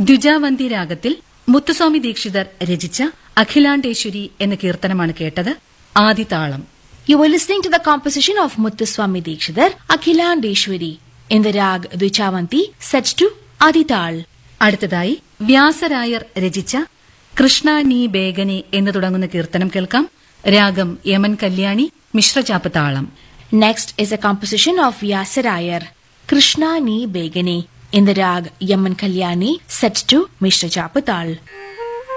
ദ്വിജാവന്തി രാഗത്തിൽ മുത്തുസ്വാമി ദീക്ഷിതർ രചിച്ച അഖിലാണ്ടേശ്വരി എന്ന കീർത്തനമാണ് കേട്ടത് ആദിതാളം You were listening to the composition of Muthuswami Dikshidhar, Akhilandeshwari, in the rag Dvichavanti, set to Adital. അടുത്തതായി വ്യാസരായർ രചിച്ച കൃഷ്ണ നീ ബേഗനെ എന്ന് തുടങ്ങുന്ന കീർത്തനം കേൾക്കാം രാഗം യമൻ കല്യാണി മിശ്രചാപ്പ് താളം Next is a composition of Vyasarayar, Krishna Ni Begane, in the rag Yaman Kalyani, set to Mishra Chapatal.